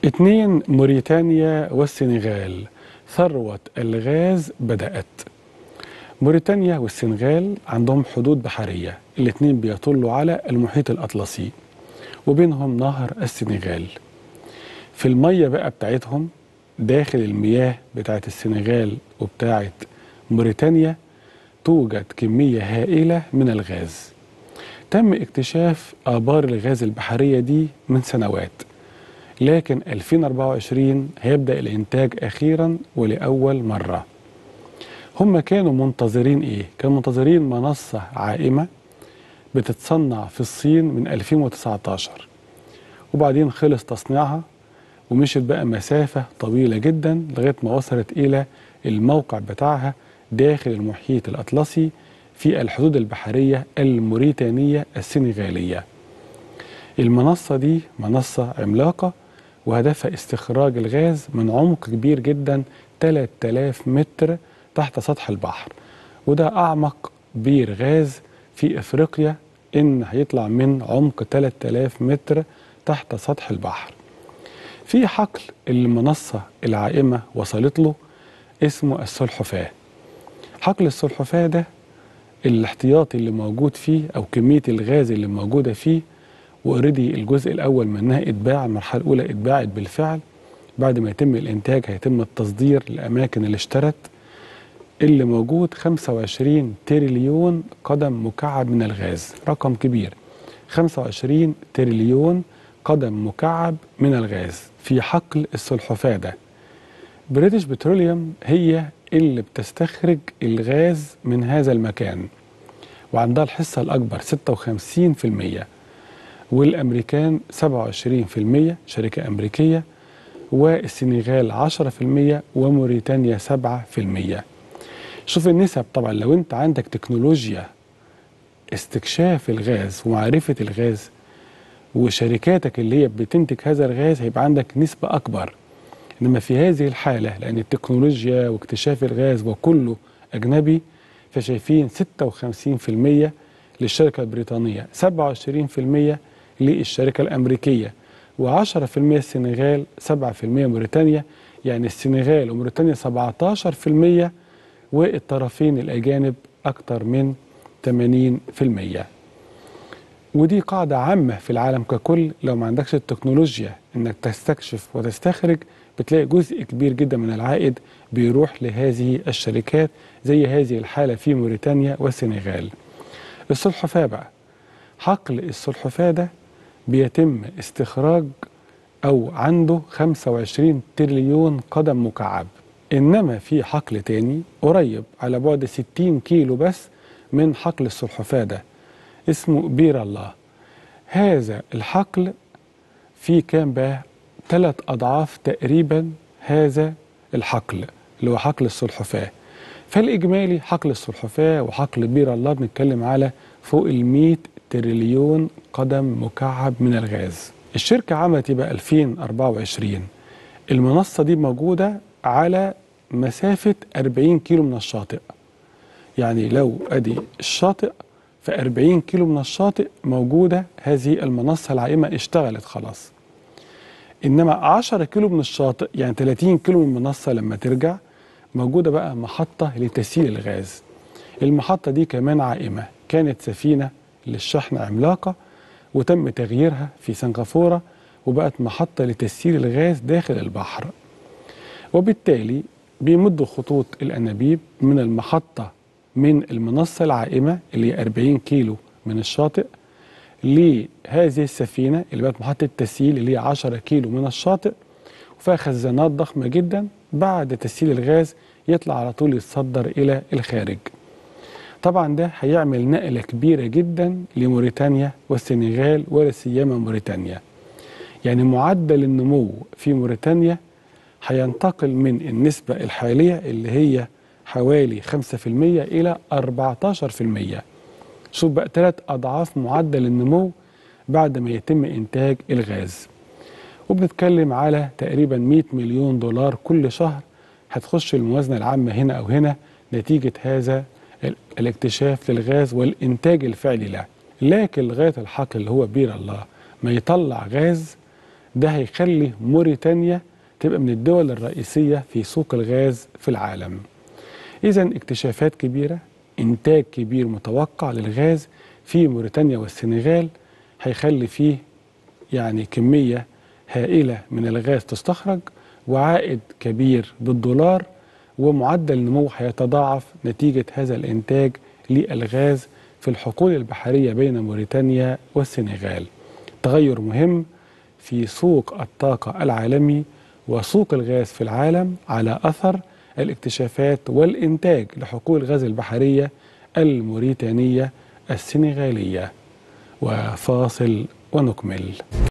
اتنين موريتانيا والسنغال ثروة الغاز بدأت موريتانيا والسنغال عندهم حدود بحرية الاتنين بيطلوا على المحيط الأطلسي وبينهم نهر السنغال في المية بقى بتاعتهم داخل المياه بتاعت السنغال وبتاعت موريتانيا توجد كمية هائلة من الغاز تم اكتشاف آبار الغاز البحرية دي من سنوات لكن 2024 هيبدأ الإنتاج أخيرا ولأول مرة هم كانوا منتظرين إيه؟ كانوا منتظرين منصة عائمة بتتصنع في الصين من 2019 وبعدين خلص تصنيعها ومشت بقى مسافة طويلة جدا لغاية ما وصلت إلى الموقع بتاعها داخل المحيط الأطلسي في الحدود البحرية الموريتانية السنغالية المنصة دي منصة عملاقة وهدفها استخراج الغاز من عمق كبير جدا 3000 متر تحت سطح البحر وده أعمق بير غاز في إفريقيا إن هيطلع من عمق 3000 متر تحت سطح البحر في حقل المنصة العائمة وصلت له اسمه السلحفاة حقل السلحفاة ده الاحتياطي اللي موجود فيه أو كمية الغاز اللي موجودة فيه واوريدي الجزء الأول منها اتباع المرحلة الأولى اتباعت بالفعل بعد ما يتم الإنتاج هيتم التصدير للأماكن اللي اشترت اللي موجود 25 تريليون قدم مكعب من الغاز رقم كبير 25 تريليون قدم مكعب من الغاز في حقل السلحفاة ده بريتش بتروليوم هي اللي بتستخرج الغاز من هذا المكان وعندها الحصة الأكبر 56% والأمريكان 27% شركة أمريكية والسنغال 10% وموريتانيا 7% شوف النسب طبعا لو انت عندك تكنولوجيا استكشاف الغاز ومعرفة الغاز وشركاتك اللي هي بتنتج هذا الغاز هيبقى عندك نسبة أكبر إنما في هذه الحالة لأن التكنولوجيا واكتشاف الغاز وكله أجنبي فشايفين 56% للشركة البريطانية 27% للشركة الأمريكية و10% السنغال 7% موريتانيا يعني السنغال وموريتانيا 17% والطرفين الأجانب أكثر من 80% ودي قاعدة عامة في العالم ككل لو ما عندكش التكنولوجيا انك تستكشف وتستخرج بتلاقي جزء كبير جدا من العائد بيروح لهذه الشركات زي هذه الحالة في موريتانيا والسنغال السلحفاة بقى حقل السلحفاة ده بيتم استخراج أو عنده 25 تريليون قدم مكعب إنما في حقل تاني قريب على بعد 60 كيلو بس من حقل السلحفاة ده اسمه بير الله هذا الحقل فيه كام بقى ثلاث أضعاف تقريبا هذا الحقل اللي هو حقل السلحفاة فالإجمالي حقل السلحفاة وحقل بير الله بنتكلم على فوق ال 100 تريليون قدم مكعب من الغاز الشركة عملت يبقى 2024 المنصة دي موجودة على مسافة 40 كيلو من الشاطئ يعني لو أدي الشاطئ في 40 كيلو من الشاطئ موجودة هذه المنصة العائمة اشتغلت خلاص إنما 10 كيلو من الشاطئ يعني 30 كيلو من المنصة لما ترجع موجودة بقى محطة لتسييل الغاز المحطة دي كمان عائمة كانت سفينة للشحن عملاقة وتم تغييرها في سنغافورة وبقت محطة لتسييل الغاز داخل البحر وبالتالي بيمدوا خطوط الأنابيب من المحطة من المنصة العائمة اللي هي 40 كيلو من الشاطئ لهذه السفينة اللي بقت محطة تسييل اللي هي 10 كيلو من الشاطئ وفيها خزانات ضخمة جدا بعد تسييل الغاز يطلع على طول يتصدر إلى الخارج طبعا ده هيعمل نقلة كبيرة جدا لموريتانيا والسنغال ولا سيما موريتانيا يعني معدل النمو في موريتانيا هينتقل من النسبة الحالية اللي هي حوالي 5% إلى 14% شوف بقى ثلاث أضعاف معدل النمو بعد ما يتم إنتاج الغاز وبنتكلم على تقريبا 100 مليون دولار كل شهر هتخش الموازنة العامة هنا أو هنا نتيجة هذا الاكتشاف للغاز والإنتاج الفعلي له لكن لغاية الحقل اللي هو بير الله ما يطلع غاز ده هيخلي موريتانيا تبقى من الدول الرئيسية في سوق الغاز في العالم إذا اكتشافات كبيرة إنتاج كبير متوقع للغاز في موريتانيا والسنغال هيخلي فيه يعني كمية هائلة من الغاز تستخرج وعائد كبير بالدولار ومعدل النمو هيتضاعف نتيجة هذا الإنتاج للغاز في الحقول البحرية بين موريتانيا والسنغال تغير مهم في سوق الطاقة العالمي وسوق الغاز في العالم على أثر الاكتشافات والإنتاج لحقول الغاز البحرية الموريتانية السنغالية وفاصل ونكمل